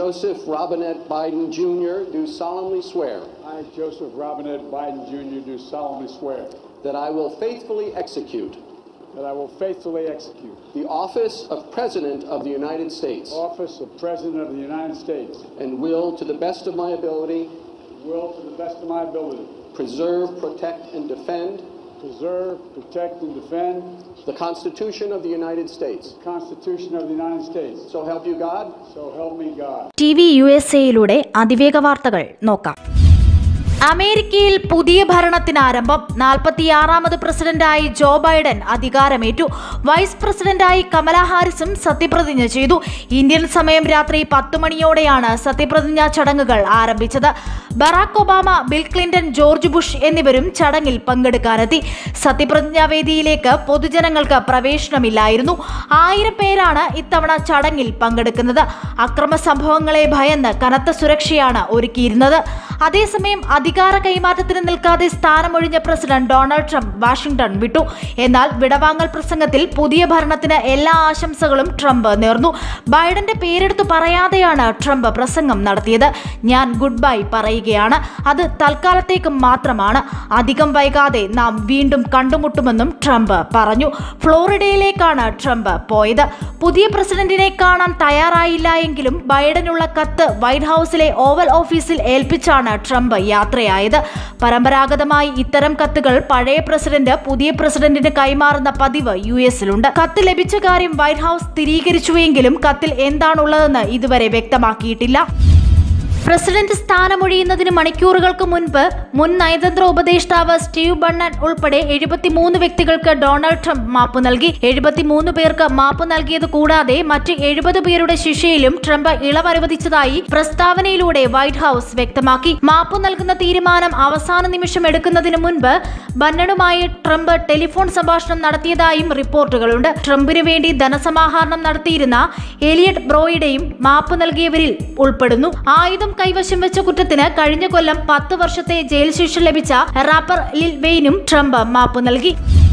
Joseph Robinette Biden Jr., do solemnly swear I, Joseph Robinette Biden Jr., do solemnly swear that I will faithfully execute that I will faithfully execute the office of President of the United States the office of President of the United States, and will, to the best of my ability, will to the best of my ability preserve, protect, and defend preserve, protect, and defend the Constitution of the United States. the Constitution of the United States. So help you God. So help me God. T V U S എയിലൂടെ അതിവേഗ വാർത്തകൾ നോക്കാം അമേരിക്കയിൽ പുതിയ ഭരണത്തിന് ആരംഭം നാൽപ്പത്തിയാറാമത് പ്രസിഡന്റായി Joe Biden അധികാരമേറ്റു വൈസ് പ്രസിഡന്റായി കമല ഹാരിസും സത്യപ്രതിജ്ഞ ചെയ്തു ഇന്ത്യൻ സമയം രാത്രി പത്ത് മണിയോടെയാണ് സത്യപ്രതിജ്ഞാ ചടങ്ങുകൾ ആരംഭിച്ചത് Barack Obama Bill Clinton George Bush എന്നിവരും ചടങ്ങിൽ പങ്കെടുക്കാനെത്തി സത്യപ്രതിജ്ഞാ വേദിയിലേക്ക് പൊതുജനങ്ങൾക്ക് പ്രവേശനമില്ലായിരുന്നു ആയിരം പേരാണ് ഇത്തവണ ചടങ്ങിൽ പങ്കെടുക്കുന്നത് അക്രമ സംഭവങ്ങളെ ഭയന്ന് കനത്ത സുരക്ഷയാണ് ഒരുക്കിയിരുന്നത് അതേസമയം അധികാര കൈമാറ്റത്തിന് നിൽക്കാതെ സ്ഥാനമൊഴിഞ്ഞ പ്രസിഡന്റ് ഡൊണാൾഡ് ട്രംപ് വാഷിംഗ്ടൺ വിട്ടു എന്നാൽ വിടവാങ്ങൽ പ്രസംഗത്തിൽ പുതിയ ഭരണത്തിന് എല്ലാ ആശംസകളും ട്രംപ് നേർന്നു ബൈഡന്റെ പേരെടുത്തു പറയാതെയാണ് ട്രംപ് പ്രസംഗം നടത്തിയത് ഞാൻ ഗുഡ് ബൈ പറയുകയാണ് അത് തൽക്കാലത്തേക്ക് മാത്രമാണ് അധികം വൈകാതെ നാം വീണ്ടും കണ്ടുമുട്ടുമെന്നും ട്രംപ് പറഞ്ഞു ഫ്ലോറിഡയിലേക്കാണ് ട്രംപ് പോയത് പുതിയ പ്രസിഡന്റിനെ കാണാൻ തയ്യാറായില്ല എങ്കിലും ബൈഡനുള്ള കത്ത് വൈറ്റ് ഹൗസിലെ ഓവൽ ഓഫീസിൽ ഏൽപ്പിച്ചാണ് ട്രംപ് യാത്രയായത് പരമ്പരാഗതമായി ഇത്തരം കത്തുകൾ പഴയ പ്രസിഡന്റ് പുതിയ പ്രസിഡന്റിന് കൈമാറുന്ന പതിവ് യു എസിലുണ്ട് കത്ത് ലഭിച്ച കാര്യം വൈറ്റ് ഹൗസ് സ്ഥിരീകരിച്ചുവെങ്കിലും കത്തിൽ എന്താണുള്ളതെന്ന് ഇതുവരെ വ്യക്തമാക്കിയിട്ടില്ല പ്രസിഡന്റ് സ്ഥാനമൊഴിയുന്നതിന് മണിക്കൂറുകൾക്ക് മുൻപ് മുൻ നയതന്ത്ര ഉപദേഷ്ടാവ് സ്റ്റീവ് ബണ്ണൻ ഉൾപ്പെടെ എഴുപത്തിമൂന്ന് വ്യക്തികൾക്ക് ഡൊണാൾഡ് ട്രംപ് മാപ്പ് നൽകി എഴുപത്തിമൂന്ന് പേർക്ക് മാപ്പ് നൽകിയത് കൂടാതെ മറ്റ് എഴുപത് പേരുടെ ശിക്ഷയിലും ട്രംപ് ഇളവ് അനുവദിച്ചതായി പ്രസ്താവനയിലൂടെ വൈറ്റ് ഹൌസ് വ്യക്തമാക്കി മാപ്പ് നൽകുന്ന തീരുമാനം അവസാന നിമിഷം എടുക്കുന്നതിന് മുൻപ് ബന്നനുമായി ട്രംപ് ടെലിഫോൺ സംഭാഷണം നടത്തിയതായും റിപ്പോർട്ടുകളുണ്ട് ട്രംപിന് വേണ്ടി ധനസമാഹരണം നടത്തിയിരുന്ന എലിയട്ട് ബ്രോയുടെയും മാപ്പ് നൽകിയവരിൽ ഉൾപ്പെടുന്നു ആയുധം കൈവശം വെച്ച കുറ്റത്തിന് കഴിഞ്ഞ കൊല്ലം പത്ത് വർഷത്തെ ജയിൽ ശിക്ഷ ലഭിച്ച റാപ്പർ ലിൽ വെയിനും ട്രംപ് മാപ്പ് നൽകി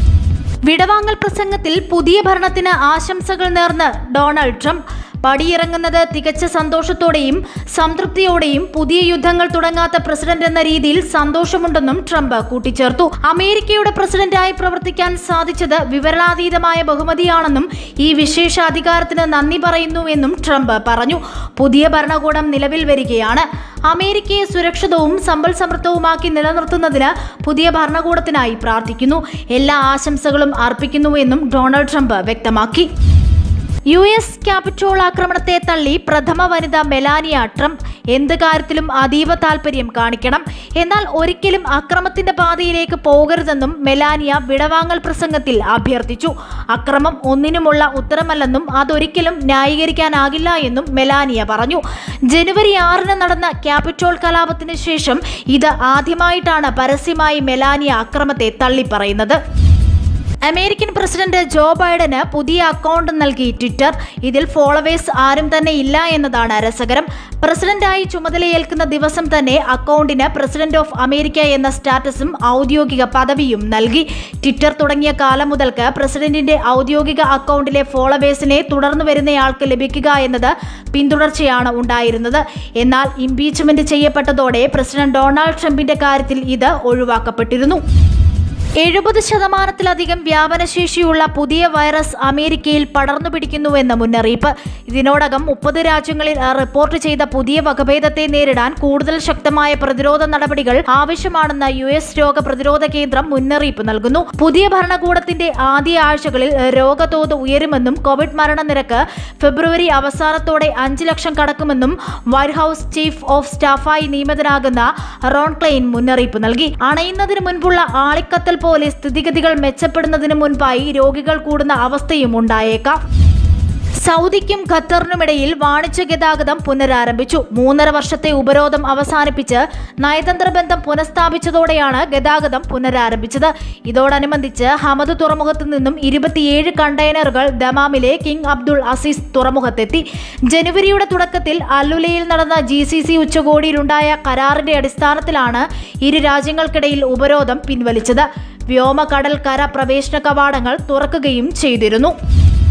വിടവാങ്ങൽ പ്രസംഗത്തിൽ പുതിയ ഭരണത്തിന് ആശംസകൾ നേർന്ന് ഡൊണാൾഡ് ട്രംപ് പടിയിറങ്ങുന്നത് തികച്ച സന്തോഷത്തോടെയും സംതൃപ്തിയോടെയും പുതിയ യുദ്ധങ്ങൾ തുടങ്ങാത്ത പ്രസിഡന്റ് എന്ന രീതിയിൽ സന്തോഷമുണ്ടെന്നും ട്രംപ് കൂട്ടിച്ചേർത്തു അമേരിക്കയുടെ പ്രസിഡന്റായി പ്രവർത്തിക്കാൻ സാധിച്ചത് വിവരണാതീതമായ ബഹുമതിയാണെന്നും ഈ വിശേഷ അധികാരത്തിന് നന്ദി പറയുന്നുവെന്നും ട്രംപ് പറഞ്ഞു പുതിയ ഭരണകൂടം നിലവിൽ വരികയാണ് അമേരിക്കയെ സുരക്ഷിതവും സമ്പൽ സമൃദ്ധവുമാക്കി നിലനിർത്തുന്നതിന് പുതിയ ഭരണകൂടത്തിനായി പ്രാർത്ഥിക്കുന്നു എല്ലാ ആശംസകളും അർപ്പിക്കുന്നുവെന്നും ഡൊണാൾഡ് ട്രംപ് വ്യക്തമാക്കി യു എസ് ക്യാപിറ്റോൾ ആക്രമണത്തെ തള്ളി പ്രഥമ വനിത മെലാനിയ ട്രംപ് എന്ത് കാര്യത്തിലും അതീവ താൽപര്യം കാണിക്കണം എന്നാൽ ഒരിക്കലും അക്രമത്തിന്റെ പാതയിലേക്ക് പോകരുതെന്നും മെലാനിയ വിടവാങ്ങൽ പ്രസംഗത്തിൽ അഭ്യർത്ഥിച്ചു അക്രമം ഒന്നിനുമുള്ള ഉത്തരമല്ലെന്നും അതൊരിക്കലും ന്യായീകരിക്കാനാകില്ല എന്നും മെലാനിയ പറഞ്ഞു ജനുവരി ആറിന് നടന്ന ക്യാപിറ്റോൾ കലാപത്തിന് ശേഷം ഇത് ആദ്യമായിട്ടാണ് പരസ്യമായി മെലാനിയ അക്രമത്തെ തള്ളിപ്പറയുന്നത് അമേരിക്കൻ പ്രസിഡന്റ് ജോ ബൈഡന് പുതിയ അക്കൗണ്ട് നൽകി ട്വിറ്റർ ഇതിൽ ഫോളോവേഴ്സ് ആരും തന്നെ ഇല്ല എന്നതാണ് രസകരം പ്രസിഡന്റായി ചുമതലയേൽക്കുന്ന ദിവസം തന്നെ അക്കൗണ്ടിന് പ്രസിഡന്റ് ഓഫ് അമേരിക്ക എന്ന സ്റ്റാറ്റസും ഔദ്യോഗിക പദവിയും നൽകി ട്വിറ്റർ തുടങ്ങിയ കാലം മുതൽക്ക് പ്രസിഡന്റിന്റെ ഔദ്യോഗിക അക്കൗണ്ടിലെ ഫോളോവേഴ്സിനെ തുടർന്നു വരുന്നയാൾക്ക് ലഭിക്കുക എന്നത് പിന്തുടർച്ചയാണ് ഉണ്ടായിരുന്നത് എന്നാൽ ഇംപീച്ച്മെന്റ് ചെയ്യപ്പെട്ടതോടെ പ്രസിഡന്റ് ഡൊണാൾഡ് ട്രംപിന്റെ കാര്യത്തിൽ ഇത് ഒഴിവാക്കപ്പെട്ടിരുന്നു എഴുപത് ശതമാനത്തിലധികം വ്യാപനശേഷിയുള്ള പുതിയ വൈറസ് അമേരിക്കയിൽ പടർന്നു പിടിക്കുന്നുവെന്ന് മുന്നറിയിപ്പ് ഇതിനോടകം മുപ്പത് രാജ്യങ്ങളിൽ റിപ്പോർട്ട് ചെയ്ത പുതിയ വകഭേദത്തെ നേരിടാൻ കൂടുതൽ ശക്തമായ പ്രതിരോധ നടപടികൾ ആവശ്യമാണെന്ന് യു എസ് രോഗപ്രതിരോധ കേന്ദ്രം മുന്നറിയിപ്പ് നൽകുന്നു പുതിയ ഭരണകൂടത്തിന്റെ ആദ്യ ആഴ്ചകളിൽ രോഗതോത് ഉയരുമെന്നും കോവിഡ് മരണനിരക്ക് ഫെബ്രുവരി അവസാനത്തോടെ അഞ്ച് ലക്ഷം കടക്കുമെന്നും വൈറ്റ് ഹൌസ് ചീഫ് ഓഫ് സ്റ്റാഫായി നിയമിതനാകുന്ന റോൺ ക്ലെയിൻ മുന്നറിയിപ്പ് നൽകി അണയുന്നതിന് മുൻപുള്ള ആളിക്കത്തൽ പോലെ സ്ഥിതിഗതികൾ മെച്ചപ്പെടുന്നതിന് മുൻപായി രോഗികൾ കൂടുന്ന അവസ്ഥയും ഉണ്ടായേക്കാം സൗദിക്കും ഖത്തറിനുമിടയിൽ വാണിജ്യ ഗതാഗതം പുനരാരംഭിച്ചു മൂന്നര വർഷത്തെ ഉപരോധം അവസാനിപ്പിച്ച് നയതന്ത്ര ബന്ധം പുനഃസ്ഥാപിച്ചതോടെയാണ് ഗതാഗതം പുനരാരംഭിച്ചത് ഇതോടനുബന്ധിച്ച് ഹമദ് തുറമുഖത്ത് നിന്നും ഇരുപത്തിയേഴ് കണ്ടെയ്നറുകൾ ദമാമിലെ കിങ് അബ്ദുൾ അസീസ് തുറമുഖത്തെത്തി ജനുവരിയുടെ തുടക്കത്തിൽ അല്ലുലയിൽ നടന്ന ജി സി സി ഉച്ചകോടിയിലുണ്ടായ കരാറിന്റെ അടിസ്ഥാനത്തിലാണ് ഇരു രാജ്യങ്ങൾക്കിടയിൽ ഉപരോധം പിൻവലിച്ചത് വ്യോമ കടൽ കര പ്രവേശന കവാടങ്ങൾ തുറക്കുകയും ചെയ്തിരുന്നു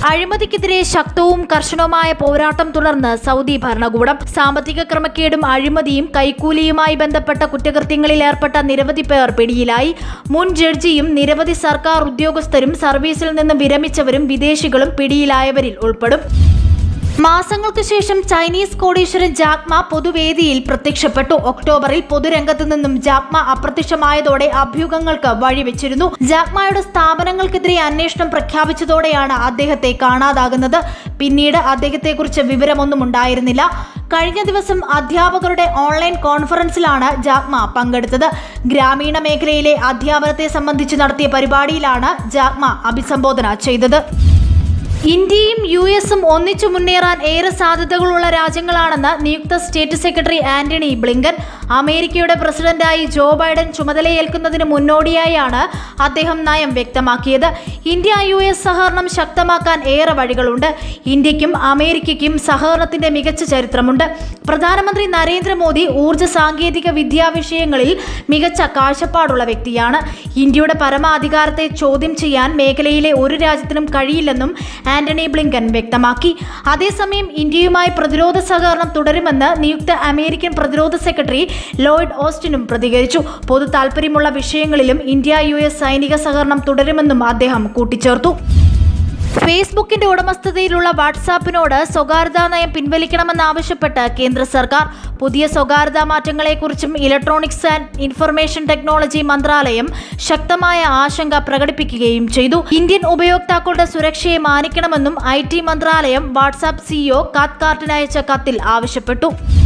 അഴിമതിക്കെതിരെ ശക്തവും കർശനവുമായ പോരാട്ടം തുടർന്ന് സൗദി ഭരണകൂടം സാമ്പത്തിക ക്രമക്കേടും അഴിമതിയും കൈക്കൂലിയുമായി ബന്ധപ്പെട്ട കുറ്റകൃത്യങ്ങളിൽ ഏർപ്പെട്ട നിരവധി പേർ പിടിയിലായി മുൻ ജഡ്ജിയും നിരവധി സർക്കാർ ഉദ്യോഗസ്ഥരും സർവീസിൽ നിന്ന് വിരമിച്ചവരും വിദേശികളും പിടിയിലായവരിൽ ഉൾപ്പെടും മാസങ്ങൾക്ക് ശേഷം ചൈനീസ് കോടീശ്വരൻ ജാക്മ പൊതുവേദിയിൽ പ്രത്യക്ഷപ്പെട്ടു ഒക്ടോബറിൽ പൊതുരംഗത്ത് നിന്നും ജാക്മ അപ്രത്യക്ഷമായതോടെ അഭ്യൂഹങ്ങൾക്ക് വഴിവെച്ചിരുന്നു ജാക്മയുടെ സ്ഥാപനങ്ങൾക്കെതിരെ അന്വേഷണം പ്രഖ്യാപിച്ചതോടെയാണ് അദ്ദേഹത്തെ കാണാതാകുന്നത് പിന്നീട് അദ്ദേഹത്തെക്കുറിച്ച് വിവരമൊന്നും ഉണ്ടായിരുന്നില്ല കഴിഞ്ഞ ദിവസം അധ്യാപകരുടെ ഓൺലൈൻ കോൺഫറൻസിലാണ് ജാക്മ പങ്കെടുത്തത് ഗ്രാമീണ മേഖലയിലെ അധ്യാപനത്തെ സംബന്ധിച്ച് നടത്തിയ പരിപാടിയിലാണ് ജാക്മ അഭിസംബോധന ചെയ്തത് ഇന്ത്യയും യു എസും ഒന്നിച്ചു മുന്നേറാൻ ഏറെ സാധ്യതകളുള്ള രാജ്യങ്ങളാണെന്ന് നിയുക്ത സ്റ്റേറ്റ് സെക്രട്ടറി ആന്റണി ബ്ലിങ്കൻ അമേരിക്കയുടെ പ്രസിഡന്റായി ജോ ബൈഡൻ ചുമതലയേൽക്കുന്നതിന് മുന്നോടിയായാണ് അദ്ദേഹം നയം വ്യക്തമാക്കിയത് ഇന്ത്യ യു എസ് സഹകരണം ശക്തമാക്കാൻ ഏറെ വഴികളുണ്ട് ഇന്ത്യക്കും അമേരിക്കയ്ക്കും സഹകരണത്തിന്റെ മികച്ച ചരിത്രമുണ്ട് പ്രധാനമന്ത്രി നരേന്ദ്രമോദി ഊർജ്ജ സാങ്കേതിക വിദ്യാ വിഷയങ്ങളിൽ മികച്ച കാഴ്ചപ്പാടുള്ള വ്യക്തിയാണ് ഇന്ത്യയുടെ പരമാധികാരത്തെ ചോദ്യം ചെയ്യാൻ മേഖലയിലെ ഒരു രാജ്യത്തിനും കഴിയില്ലെന്നും ആന്റണി ബ്ലിങ്കൻ വ്യക്തമാക്കി അതേസമയം ഇന്ത്യയുമായി പ്രതിരോധ സഹകരണം തുടരുമെന്ന് നിയുക്ത അമേരിക്കൻ പ്രതിരോധ സെക്രട്ടറി ലോയിഡ് ഓസ്റ്റിനും പ്രതികരിച്ചു പൊതു താൽപ്പര്യമുള്ള വിഷയങ്ങളിലും ഇന്ത്യ യു എസ് സൈനിക സഹകരണം തുടരുമെന്നും അദ്ദേഹം കൂട്ടിച്ചേർത്തു ഫേസ്ബുക്കിന്റെ ഉടമസ്ഥതയിലുള്ള വാട്സാപ്പിനോട് സ്വകാര്യതാ നയം പിൻവലിക്കണമെന്നാവശ്യപ്പെട്ട് കേന്ദ്ര സർക്കാർ പുതിയ സ്വകാര്യതാ മാറ്റങ്ങളെക്കുറിച്ചും ഇലക്ട്രോണിക്സ് ആൻഡ് ഇൻഫർമേഷൻ ടെക്നോളജി മന്ത്രാലയം ശക്തമായ ആശങ്ക പ്രകടിപ്പിക്കുകയും ചെയ്തു ഇന്ത്യൻ ഉപയോക്താക്കളുടെ സുരക്ഷയെ മാനിക്കണമെന്നും ഐ മന്ത്രാലയം വാട്സാപ്പ് സിഇഒ കാത് കാർട്ടിനയച്ച കത്തിൽ ആവശ്യപ്പെട്ടു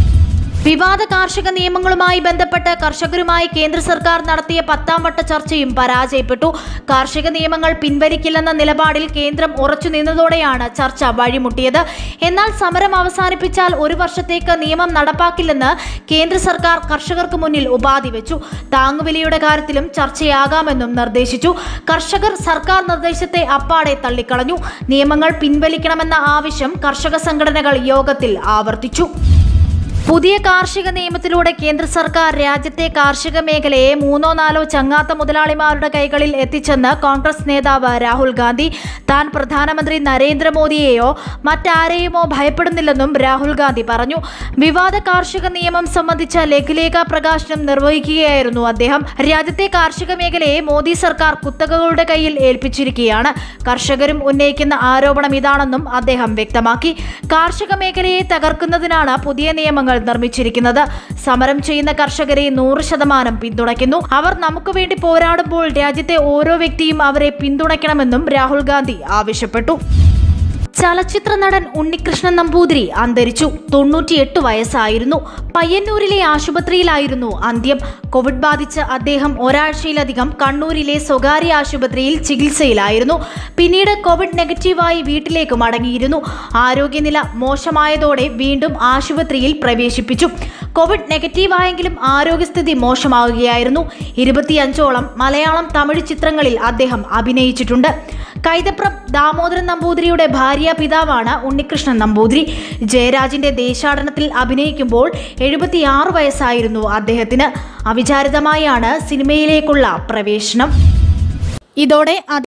വിവാദ കാർഷിക നിയമങ്ങളുമായി ബന്ധപ്പെട്ട് കർഷകരുമായി കേന്ദ്ര സർക്കാർ നടത്തിയ പത്താം വട്ട ചർച്ചയും പരാജയപ്പെട്ടു കാർഷിക നിയമങ്ങൾ പിൻവലിക്കില്ലെന്ന നിലപാടിൽ കേന്ദ്രം ഉറച്ചു നിന്നതോടെയാണ് ചർച്ച വഴിമുട്ടിയത് എന്നാൽ സമരം അവസാനിപ്പിച്ചാൽ ഒരു വർഷത്തേക്ക് നിയമം നടപ്പാക്കില്ലെന്ന് കേന്ദ്ര സർക്കാർ കർഷകർക്ക് മുന്നിൽ ഉപാധി വെച്ചു താങ്ങുവിലയുടെ കാര്യത്തിലും ചർച്ചയാകാമെന്നും നിർദ്ദേശിച്ചു കർഷകർ സർക്കാർ നിർദ്ദേശത്തെ അപ്പാടെ തള്ളിക്കളഞ്ഞു നിയമങ്ങൾ പിൻവലിക്കണമെന്ന ആവശ്യം കർഷക സംഘടനകൾ യോഗത്തിൽ ആവർത്തിച്ചു പുതിയ കാർഷിക നിയമത്തിലൂടെ കേന്ദ്ര സർക്കാർ രാജ്യത്തെ കാർഷിക മേഖലയെ മൂന്നോ നാലോ ചങ്ങാത്ത മുതലാളിമാരുടെ കൈകളിൽ എത്തിച്ചെന്ന് കോൺഗ്രസ് നേതാവ് രാഹുൽ ഗാന്ധി താൻ പ്രധാനമന്ത്രി നരേന്ദ്രമോദിയെയോ മറ്റാരെയുമോ ഭയപ്പെടുന്നില്ലെന്നും രാഹുൽ ഗാന്ധി പറഞ്ഞു വിവാദ കാർഷിക നിയമം സംബന്ധിച്ച ലഘുലേഖ പ്രകാശനം നിർവഹിക്കുകയായിരുന്നു അദ്ദേഹം രാജ്യത്തെ കാർഷിക മേഖലയെ മോദി സർക്കാർ കുത്തകകളുടെ കയ്യിൽ ഏൽപ്പിച്ചിരിക്കുകയാണ് കർഷകരും ഉന്നയിക്കുന്ന ആരോപണം ഇതാണെന്നും അദ്ദേഹം വ്യക്തമാക്കി കാർഷിക മേഖലയെ തകർക്കുന്നതിനാണ് പുതിയ നിയമങ്ങൾ നിർമ്മിച്ചിരിക്കുന്നത് സമരം ചെയ്യുന്ന കർഷകരെ നൂറ് ശതമാനം പിന്തുണയ്ക്കുന്നു അവർ നമുക്ക് വേണ്ടി പോരാടുമ്പോൾ രാജ്യത്തെ ഓരോ വ്യക്തിയും അവരെ പിന്തുണയ്ക്കണമെന്നും രാഹുൽ ഗാന്ധി ആവശ്യപ്പെട്ടു ചലച്ചിത്ര നടൻ ഉണ്ണികൃഷ്ണൻ നമ്പൂതിരി അന്തരിച്ചു തൊണ്ണൂറ്റിയെട്ട് വയസ്സായിരുന്നു പയ്യന്നൂരിലെ ആശുപത്രിയിലായിരുന്നു അന്ത്യം കോവിഡ് ബാധിച്ച് അദ്ദേഹം ഒരാഴ്ചയിലധികം കണ്ണൂരിലെ സ്വകാര്യ ആശുപത്രിയിൽ ചികിത്സയിലായിരുന്നു പിന്നീട് കോവിഡ് നെഗറ്റീവായി വീട്ടിലേക്ക് മടങ്ങിയിരുന്നു ആരോഗ്യനില മോശമായതോടെ വീണ്ടും ആശുപത്രിയിൽ പ്രവേശിപ്പിച്ചു കോവിഡ് നെഗറ്റീവായെങ്കിലും ആരോഗ്യസ്ഥിതി മോശമാവുകയായിരുന്നു ഇരുപത്തിയഞ്ചോളം മലയാളം തമിഴ് ചിത്രങ്ങളിൽ അദ്ദേഹം അഭിനയിച്ചിട്ടുണ്ട് കൈതപ്രം ദാമോദരൻ നമ്പൂതിരിയുടെ ഭാര്യ പിതാവാണ് ഉണ്ണികൃഷ്ണൻ നമ്പൂതിരി ജയരാജിന്റെ ദേശാടനത്തിൽ അഭിനയിക്കുമ്പോൾ എഴുപത്തിയാറ് വയസ്സായിരുന്നു അദ്ദേഹത്തിന് അവിചാരിതമായാണ് സിനിമയിലേക്കുള്ള പ്രവേശനം ഇതോടെ